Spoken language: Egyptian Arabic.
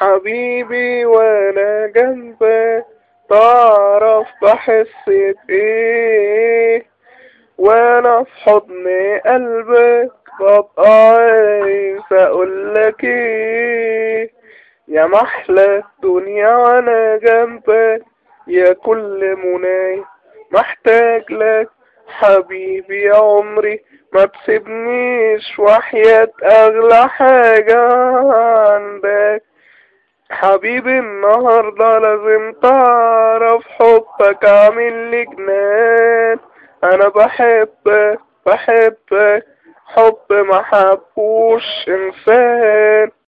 حبيبي وانا جنبك تعرف بحس بايه وانا في حضن قلبك ببقى عايز اقولك ايه يا محلى الدنيا وانا جنبك يا كل مناي محتاج لك حبيبي يا عمري ما تسيبنيش وحياة اغلى حاجة عندك حبيبي النهاردة لازم تعرف حبك عامل لي جنان انا بحبك بحبك حب ما حبوش انسان